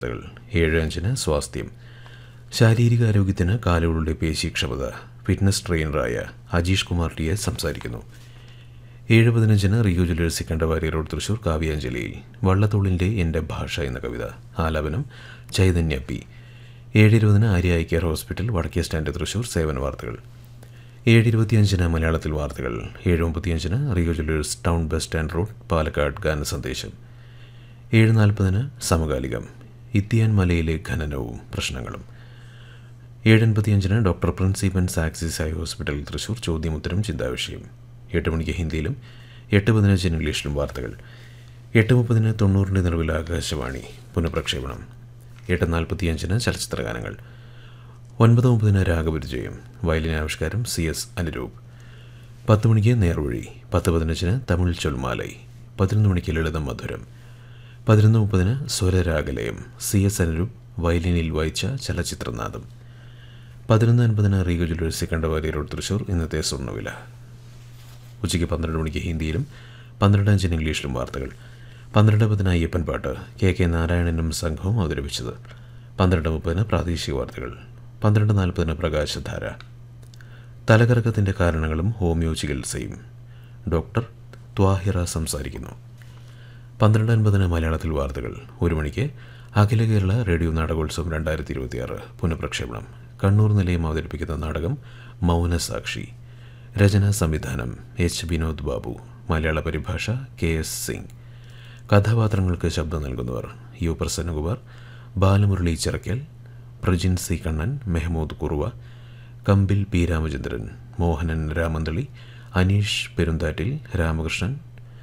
വാർത്തകൾ ഏഴ് അഞ്ചിന് സ്വാസ്ഥ്യം ശാരീരിക ആരോഗ്യത്തിന് കാലുകളുടെ പേശീക്ഷമത ഫിറ്റ്നസ് ട്രെയിനറായ അജീഷ് കുമാർ ടി എസ് സംസാരിക്കുന്നു ഏഴ് പതിനഞ്ചിന് Rio jewellers Kandavari road Thrissur കാവ്യാഞ്ജലിയിൽ വള്ളത്തോളിൻ്റെ എൻ്റെ ഭാഷ എന്ന കവിത ആലാപനം ചൈതന്യ പി ഏഴ് ഇരുപതിന് ആര്യ ഐ കെയർ ഹോസ്പിറ്റൽ വടക്കേ സ്റ്റാൻഡ് തൃശൂർ സേവന വാർത്തകൾ ഏഴ് ഇരുപത്തിയഞ്ചിന് മലയാളത്തിൽ വാർത്തകൾ ഏഴ് മുപ്പത്തിയഞ്ചിന് Rio jewellers town bus stand road Palakkad ഗാന സന്ദേശം ഏഴ് നാൽപ്പതിന് സമകാലികം ഇത്തിയാൻ മലയിലെ ഖനനവും പ്രശ്നങ്ങളും ഏഴ് എൺപത്തിയഞ്ചിന് ഡോക്ടർ പ്രിൻസിപ്പൻസ് ആക്സിസ് ഐ ഹോസ്പിറ്റൽ തൃശൂർ ചോദ്യമുത്തരം ചിന്താവിഷയം എട്ട് മണിക്ക് ഹിന്ദിയിലും എട്ട് പതിനഞ്ചിന് ഇംഗ്ലീഷിലും വാർത്തകൾ എട്ട് മുപ്പതിന് തൊണ്ണൂറിൻ്റെ നിറവിൽ ആകാശവാണി പുനഃപ്രക്ഷേപണം എട്ട് നാൽപ്പത്തിയഞ്ചിന് ചലച്ചിത്രഗാനങ്ങൾ ഒൻപത് മുപ്പതിന് രാഗപരിചയം വയലിൻ ആവിഷ്കാരം സി എസ് അനുരൂപ് പത്ത് മണിക്ക് നേർവഴി പത്ത് പതിനഞ്ചിന് തമിഴ് ചൊൽമാലൈ പതിനൊന്ന് മണിക്ക് ലളിതം മധുരം പതിനൊന്ന് മുപ്പതിന് സ്വരരാഗലയം സി എസ് അനുരൂപ് വയലിനിൽ വായിച്ച ചലച്ചിത്രനാദം പതിനൊന്ന് അൻപതിന് റീഗ ജ്വല്ലേഴ്സ് കണ്ടവാരി റോഡ് തൃശൂർ ഇന്നത്തെ സ്വർണ്ണവില ഉച്ചയ്ക്ക് പന്ത്രണ്ട് മണിക്ക് ഹിന്ദിയിലും പന്ത്രണ്ട് അഞ്ചിന് ഇംഗ്ലീഷിലും വാർത്തകൾ പന്ത്രണ്ട് പതിന് അയ്യപ്പൻ പാട്ട് കെ കെ നാരായണനും സംഘവും അവതരിപ്പിച്ചത് പന്ത്രണ്ട് മുപ്പതിന് പ്രാദേശിക വാർത്തകൾ പന്ത്രണ്ട് നാൽപ്പതിന് പ്രകാശധാര തലകറക്കത്തിൻ്റെ കാരണങ്ങളും ഹോമിയോ ചികിത്സയും ഡോക്ടർ ത്വാഹിറ സംസാരിക്കുന്നു പന്ത്രണ്ട് അൻപതിന് മലയാളത്തിൽ വാർത്തകൾ ഒരു മണിക്ക് അഖില കേരള റേഡിയോ നാടകോത്സവം രണ്ടായിരത്തി ഇരുപത്തിയാറ് പുനഃപ്രക്ഷേപണം കണ്ണൂർ നിലയം അവതരിപ്പിക്കുന്ന നാടകം മൗനസാക്ഷി രചന സംവിധാനം എച്ച് വിനോദ് ബാബു മലയാള പരിഭാഷ കെ എസ് സിംഗ് കഥാപാത്രങ്ങൾക്ക് ശബ്ദം നൽകുന്നവർ U Prasannakumar Balamurali Chirakkal Prajin C Kannan Mehmood Kuruva Kambil P Ramachandran Mohanan Ramanthali Aneesh Perunthattil Ramakrishnan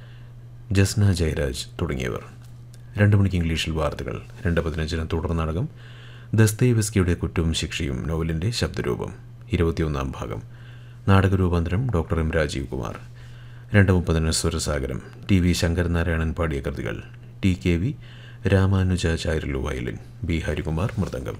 Jasna Jayaraj തുടങ്ങിയവർ രണ്ട് മണിക്ക് ഇംഗ്ലീഷിൽ വാർത്തകൾ രണ്ട് പതിനഞ്ചിന് തുടർ നാടകം ദസ്തേവസ്കിയുടെ കുറ്റവും ശിക്ഷയും നോവലിൻ്റെ ശബ്ദരൂപം ഇരുപത്തിയൊന്നാം ഭാഗം നാടകരൂപാന്തരം ഡോക്ടർ എം രാജീവ് കുമാർ രണ്ട് മുപ്പതിന് സ്വരസാഗരം ടി വി ശങ്കരനാരായണൻ പാടിയ കൃതികൾ T K V Ramanujacharyulu violin B Harikumar mridangam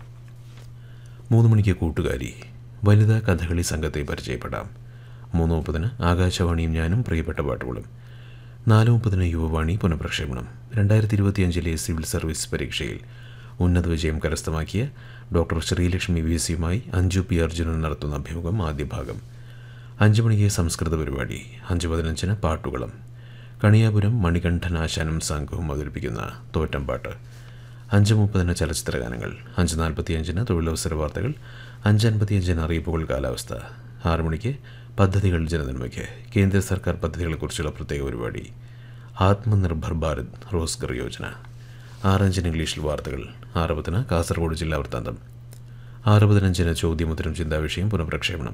മൂന്ന് മണിക്ക് കൂട്ടുകാരി വനിതാ കഥകളി സംഘത്തെ പരിചയപ്പെടാം മൂന്ന് മുപ്പതിന് ആകാശവാണിയും ഞാനും പ്രിയപ്പെട്ട പാട്ടുകളും നാല് മുപ്പതിന് യുവവാണി പുനഃപ്രക്ഷേപണം രണ്ടായിരത്തി ഇരുപത്തിയഞ്ചിലെ സിവിൽ സർവീസ് പരീക്ഷയിൽ ഉന്നത വിജയം കരസ്ഥമാക്കിയ ഡോക്ടർ ശ്രീലക്ഷ്മി വി സിയുമായി അഞ്ജു പി അർജുനൻ നടത്തുന്ന അഭിമുഖം ആദ്യ ഭാഗം അഞ്ച് മണിക്ക് സംസ്കൃത പരിപാടി അഞ്ച് പതിനഞ്ചിന് പാട്ടുകളും കണിയാപുരം മണികണ്ഠൻ ആശാനും സംഘവും അവതരിപ്പിക്കുന്ന തോറ്റംപാട്ട് അഞ്ച് മുപ്പതിന് ചലച്ചിത്ര ഗാനങ്ങൾ അഞ്ച് നാൽപ്പത്തിയഞ്ചിന് തൊഴിലവസര വാർത്തകൾ അഞ്ച് അൻപത്തിയഞ്ചിന് അറിയിപ്പുകൾ കാലാവസ്ഥ ആറ് മണിക്ക് പദ്ധതികൾ ജനനന്മയ്ക്ക് കേന്ദ്ര സർക്കാർ പദ്ധതികളെക്കുറിച്ചുള്ള പ്രത്യേക പരിപാടി ആത്മനിർഭർ ഭാരത് റോസ്ഗർ യോജന ആറഞ്ചിന് ഇംഗ്ലീഷിൽ വാർത്തകൾ ആറ് പത്തിന് കാസർഗോഡ് ജില്ലാ വൃത്താന്തം ആറ് പതിനഞ്ചിന് ചോദ്യമുത്തരം ചിന്താവിഷയം പുനഃപ്രക്ഷേപണം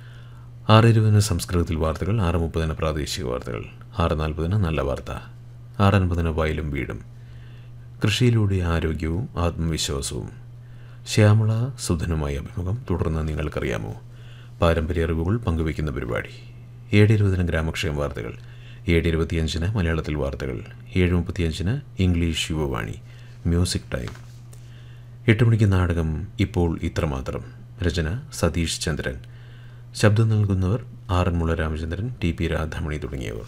ആറ് ഇരുപതിന് സംസ്കൃതത്തിൽ വാർത്തകൾ ആറ് മുപ്പതിന് പ്രാദേശിക വാർത്തകൾ ആറ് നാൽപ്പതിന് നല്ല വാർത്ത ആറ് അൻപതിന് വയലും വീടും കൃഷിയിലൂടെ ആരോഗ്യവും ആത്മവിശ്വാസവും ശ്യാമള സുധനുമായി അഭിമുഖം തുടർന്ന് നിങ്ങൾക്കറിയാമോ പാരമ്പര്യ അറിവുകൾ പങ്കുവയ്ക്കുന്ന പരിപാടി ഏഴ് ഇരുപതിന് ഗ്രാമക്ഷേമ വാർത്തകൾ ഏഴ് ഇരുപത്തിയഞ്ചിന് മലയാളത്തിൽ വാർത്തകൾ ഏഴ് മുപ്പത്തിയഞ്ചിന് ഇംഗ്ലീഷ് യുവവാണി മ്യൂസിക് ടൈം എട്ട് മണിക്ക് നാടകം ഇപ്പോൾ ഇത്രമാത്രം രചന സതീഷ് ചന്ദ്രൻ ശബ്ദം നൽകുന്നവർ ആറന്മുള രാമചന്ദ്രൻ ടി പി രാധാമണി തുടങ്ങിയവർ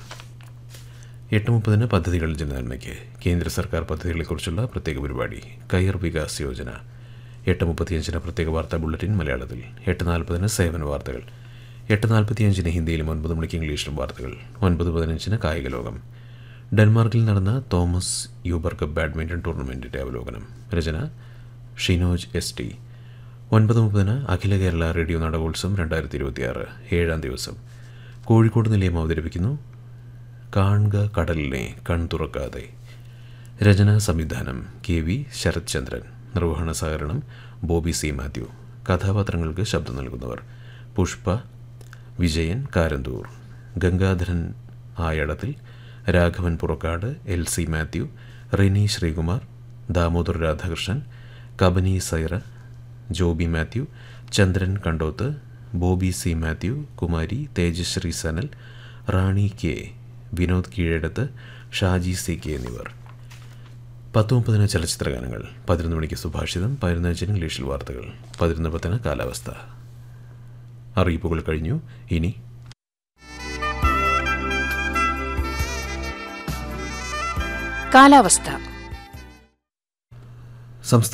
എട്ട് മുപ്പതിന് പദ്ധതികൾ ജനനന്മയ്ക്ക് കേന്ദ്ര സർക്കാർ പദ്ധതികളെക്കുറിച്ചുള്ള പ്രത്യേക പരിപാടി കയർ വികാസ് യോജന എട്ട് മുപ്പത്തിയഞ്ചിന് പ്രത്യേക വാർത്താ ബുള്ളറ്റിൻ മലയാളത്തിൽ എട്ട് നാൽപ്പതിന് സേവന വാർത്തകൾ എട്ട് നാൽപ്പത്തിയഞ്ചിന് ഹിന്ദിയിലും ഒൻപത് മണിക്ക് ഇംഗ്ലീഷിലും വാർത്തകൾ ഒൻപത് പതിനഞ്ചിന് കായിക ലോകം ഡെൻമാർക്കിൽ നടന്ന തോമസ് യൂബർ കപ്പ് ബാഡ്മിൻ്റൺ ടൂർണമെൻറ്റിൻ്റെ അവലോകനം രചന ഷിനോജ് എസ് ടി ഒൻപത് മുപ്പതിന് അഖില കേരള റേഡിയോ നാടകോത്സവം രണ്ടായിരത്തി ഇരുപത്തിയാറ് ഏഴാം ദിവസം കോഴിക്കോട് നിലയം അവതരിപ്പിക്കുന്നു കാണുക കടലിനെ കൺ തുറക്കാതെ രചനാ സംവിധാനം കെ വി ശരത് ചന്ദ്രൻ നിർവഹണ സഹകരണം ബോബി സി മാത്യു കഥാപാത്രങ്ങൾക്ക് ശബ്ദം നൽകുന്നവർ Pushpa Vijayan Karanthur Gangadharan Ayadathil Raghavan Purakkad L C Mathew Rini Sreekumar Damodar Radhakrishnan Kabani Saira Joby Mathew Chandran Kandoth Bobby C Mathew Kumari Tejashree Sanal Rani K Vinod Keezhadath Shaji C K എന്നിവർ പത്ത് മുപ്പതിന് ചലച്ചിത്ര ഗാനങ്ങൾ പതിനൊന്ന് മണിക്ക് സുഭാഷിതം പതിനഞ്ചിന് ഇംഗ്ലീഷിൽ വാർത്തകൾ പതിനൊന്ന് പത്തിന് കാലാവസ്ഥ അറിയിപ്പുകൾ കഴിഞ്ഞു ഇനി കാലാവസ്ഥ സംസ്ഥാന